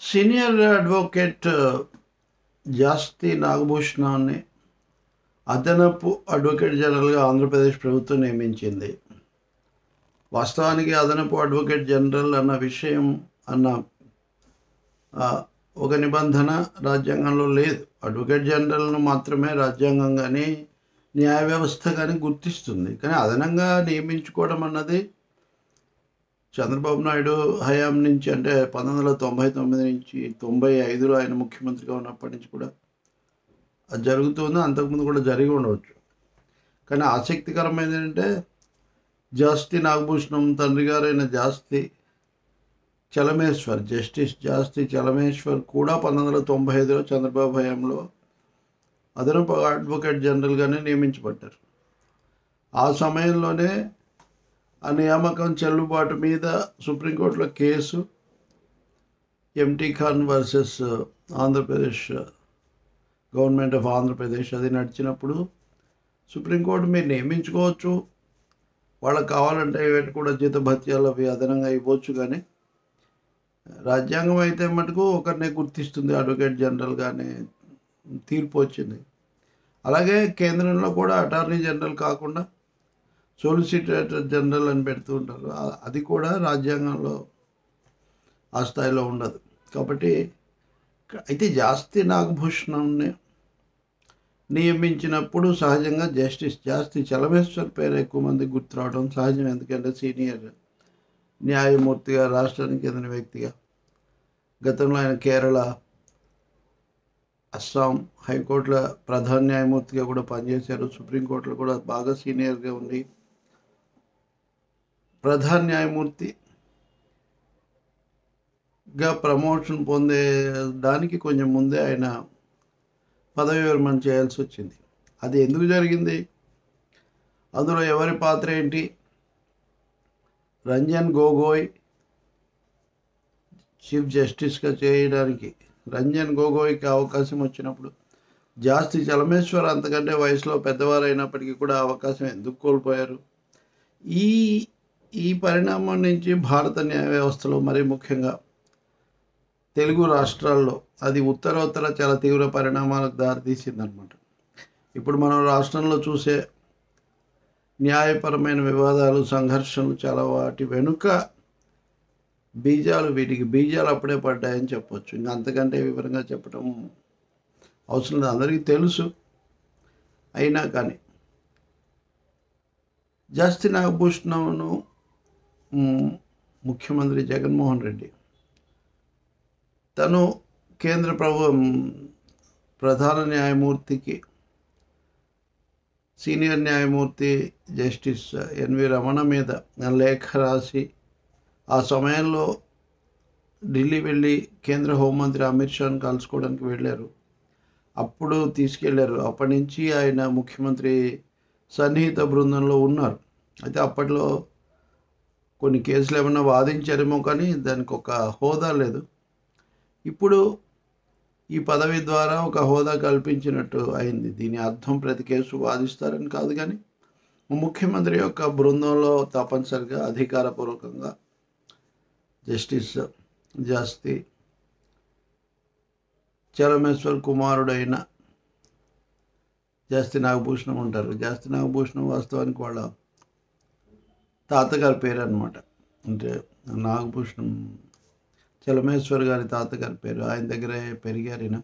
senior advocate జాస్తి నాగభూషణాన్ని అదనపు advocate జనరల్గా ఆంధ్రప్రదేశ్ ప్రభుత్వం నియమించింది వాస్తవానికి అదనపు అడ్వకేట్ జనరల్ అన్న విషయం అన్న ఆ, ఒక నిబంధన రాజ్యాంగంలో లేదు అడ్వకేట్ జనరల్ను మాత్రమే రాజ్యాంగం కానీ న్యాయ వ్యవస్థ కానీ గుర్తిస్తుంది కానీ అదనంగా నియమించుకోవడం అన్నది చంద్రబాబు నాయుడు హయాం నుంచి అంటే పంతొమ్మిది వందల తొంభై తొమ్మిది నుంచి తొంభై ఐదులో ఆయన ముఖ్యమంత్రిగా ఉన్నప్పటి నుంచి కూడా అది జరుగుతుంది అంతకుముందు కూడా జరిగి ఉండవచ్చు కానీ ఆసక్తికరమైనది ఏంటంటే జాస్తి నాగభూషణం తండ్రి గారైన జాస్తి చలమేశ్వర్ జస్టిస్ జాస్తి చలమేశ్వర్ కూడా పంతొమ్మిది వందల తొంభై ఐదులో చంద్రబాబు హయాంలో అదనపు అడ్వకేట్ జనరల్గానే నియమించబడ్డారు ఆ సమయంలోనే ఆ నియామకం చెల్లుబాటు మీద సుప్రీంకోర్టులో case MT Khan versus Andhra Pradesh government of Andhra Pradesh అది నడిచినప్పుడు సుప్రీంకోర్టు మీరు నియమించుకోవచ్చు వాళ్ళకి కావాలంటే వీటి కూడా జీతభత్యాలు అవి అదనంగా ఇవ్వచ్చు కానీ రాజ్యాంగం అయితే మటుకు ఒకరినే గుర్తిస్తుంది అడ్వకేట్ జనరల్గానే తీర్పు వచ్చింది అలాగే కేంద్రంలో కూడా అటార్నీ జనరల్ కాకుండా సోలిసిటేటర్ జనరల్ అని పెడుతూ ఉంటారు ఆ- అది కూడా రాజ్యాంగంలో ఆ స్థాయిలో ఉండదు కాబట్టి అయితే జాస్తి నాగభూషణంని నియమించినప్పుడు సహజంగా జస్టిస్ జాస్తి చలమేశ్వర్ పేరు ఎక్కువ మంది గుర్తు రావడం సహజం ఎందుకంటే సీనియర్ న్యాయమూర్తిగా రాష్ట్రానికి చెందిన వ్యక్తిగా గతంలో ఆయన కేరళ అస్సాం హైకోర్టుల ప్రధాన న్యాయమూర్తిగా కూడా పనిచేశారు సుప్రీంకోర్టులో కూడా బాగా సీనియర్గా ఉండి ప్రధాన న్యాయమూర్తి గా ప్రమోషన్ పొందే దానికి కొంచెం ముందే ఆయన పదవి విరమణ చేయాల్సి వచ్చింది అది ఎందుకు జరిగింది అందులో ఎవరి పాత్ర ఏంటి రంజన్ గోగోయ్ చీఫ్ జస్టిస్గా చేయడానికి రంజన్ గోగోయ్కి అవకాశం వచ్చినప్పుడు జాస్తి చలమేశ్వర్ అంతకంటే వయసులో పెద్దవారు అయినప్పటికీ కూడా అవకాశం ఎందుకు కోల్పోయారు ఈ ఈ పరిణామం నుంచి భారత న్యాయ వ్యవస్థలో మరీ ముఖ్యంగా తెలుగు రాష్ట్రాల్లో అది ఉత్తరోత్తర చాలా తీవ్ర పరిణామాలకు దారితీసిందనమాట ఇప్పుడు మనం రాష్ట్రంలో చూసే న్యాయపరమైన వివాదాలు సంఘర్షణలు చాలా వాటి వెనుక బీజాలు వీటికి బీజాలు అప్పుడే పడ్డాయని చెప్పొచ్చు ఇంకా అంతకంటే వివరంగా చెప్పడం అవసరం లేదు అందరికీ తెలుసు అయినా కానీ జాస్తి నాగభూషణంను మ్, ముఖ్యమంత్రి జగన్మోహన్ రెడ్డి తను కేంద్ర ప్రభు ప్రధాన న్యాయమూర్తికి సీనియర్ న్యాయమూర్తి జస్టిస్ ఎన్వి రమణ మీద లేఖ రాసి ఆ సమయంలో ఢిల్లీ వెళ్ళి కేంద్ర హోంమంత్రి అమిత్ షాను కలుసుకోవడానికి వెళ్ళారు అప్పుడు తీసుకెళ్లారు అప్పటి నుంచి ఆయన ముఖ్యమంత్రి సన్నిహిత బృందంలో ఉన్నారు అయితే అప్పట్లో కొన్ని కేసులు ఏమన్నా వాదించారేమో కానీ దానికి ఒక హోదా లేదు ఇప్పుడు ఈ పదవి ద్వారా ఒక హోదా కల్పించినట్టు అయింది దీని అర్థం ప్రతి కేసు వాదిస్తారని కాదు కానీ ముఖ్యమంత్రి యొక్క బృందంలో తప్పనిసరిగా అధికారపూర్వకంగా జస్టిస్ జాస్తి చలమేశ్వర్ కుమారుడైన జాస్తి నాగభూషణం ఉంటారు జాస్తి నాగభూషణం వాస్తవానికి వాళ్ళ తాతగారి పేరు అనమాట అంటే నాగభూషణం చలమేశ్వర్ గారి తాతగారి పేరు ఆయన దగ్గరే పెరిగారు ఈయన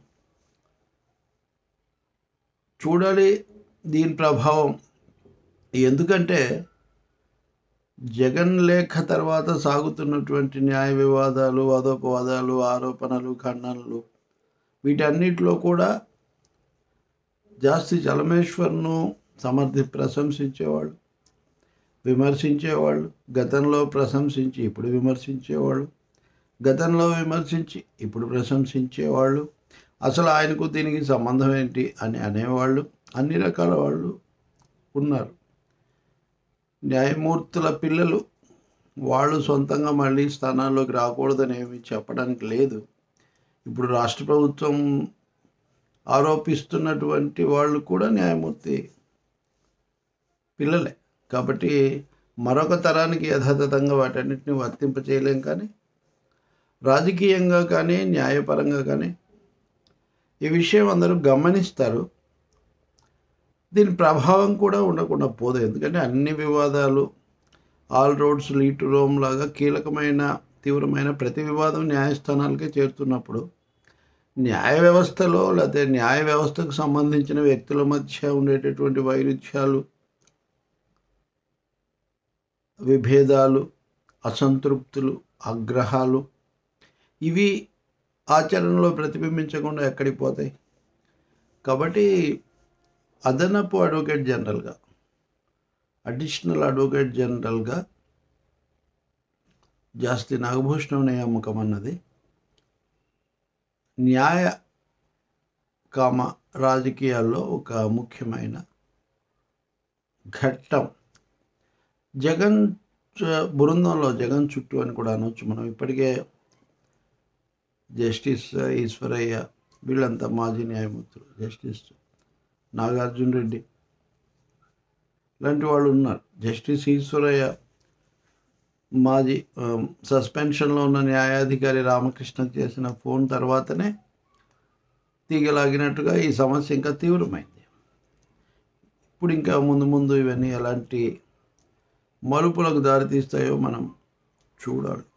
చూడాలి దీని ప్రభావం ఎందుకంటే జగన్ లేఖ తర్వాత సాగుతున్నటువంటి న్యాయ వివాదాలు వాదోపవాదాలు ఆరోపణలు ఖండనలు వీటన్నిటిలో కూడా జాస్తి చలమేశ్వర్ను సమర్థి ప్రశంసించేవాళ్ళు విమర్శించేవాళ్ళు గతంలో ప్రశంసించి ఇప్పుడు విమర్శించేవాళ్ళు గతంలో విమర్శించి ఇప్పుడు ప్రశంసించేవాళ్ళు అసలు ఆయనకు దీనికి సంబంధం ఏంటి అని అనేవాళ్ళు అన్ని రకాల వాళ్ళు ఉన్నారు న్యాయమూర్తుల పిల్లలు వాళ్ళు సొంతంగా మళ్ళీ స్థానాల్లోకి రాకూడదని ఏమి చెప్పడానికి లేదు ఇప్పుడు రాష్ట్ర ప్రభుత్వం ఆరోపిస్తున్నటువంటి వాళ్ళు కూడా న్యాయమూర్తి పిల్లలే కాబట్టి మరొక తరానికి యథాతథంగా వాటన్నిటిని వర్తింప చేయలేం కానీ రాజకీయంగా కానీ న్యాయపరంగా కానీ ఈ విషయం అందరూ గమనిస్తారు దీని ప్రభావం కూడా ఉండకుండా పోదు ఎందుకంటే అన్ని వివాదాలు all roads lead to Rome లాగా కీలకమైన తీవ్రమైన ప్రతి వివాదం న్యాయస్థానాలకే చేరుతున్నప్పుడు న్యాయ వ్యవస్థలో లేకపోతే న్యాయ వ్యవస్థకు సంబంధించిన వ్యక్తుల మధ్య ఉండేటటువంటి వైరుధ్యాలు విభేదాలు అసంతృప్తులు ఆగ్రహాలు ఇవి ఆచరణలో ప్రతిబింబించకుండా ఎక్కడికి పోతాయి కాబట్టి అదనపు అడ్వకేట్ జనరల్గా అడిషనల్ అడ్వకేట్ జనరల్గా జాస్తి నాగభూషణం నియామకం అన్నది న్యాయ కామ రాజకీయాల్లో ఒక ముఖ్యమైన ఘట్టం జగన్ చ- బృందంలో జగన్ చుట్టూ అని కూడా అనొచ్చు మనం ఇప్పటికే జస్టిస్ ఈశ్వరయ్య వీళ్ళంతా మాజీ న్యాయమూర్తులు జస్టిస్ నాగార్జున రెడ్డి ఇలాంటి వాళ్ళు ఉన్నారు జస్టిస్ ఈశ్వరయ్య మాజీ ఆమ్, సస్పెన్షన్లో ఉన్న న్యాయాధికారి రామకృష్ణకు చేసిన ఫోన్ తర్వాతనే తీగలాగినట్టుగా ఈ సమస్య ఇంకా తీవ్రమైంది ఇప్పుడు ఇంకా ముందు ముందు ఇవన్నీ ఎలాంటి మలుపులకు దారితీస్తాయో మనం చూడాలి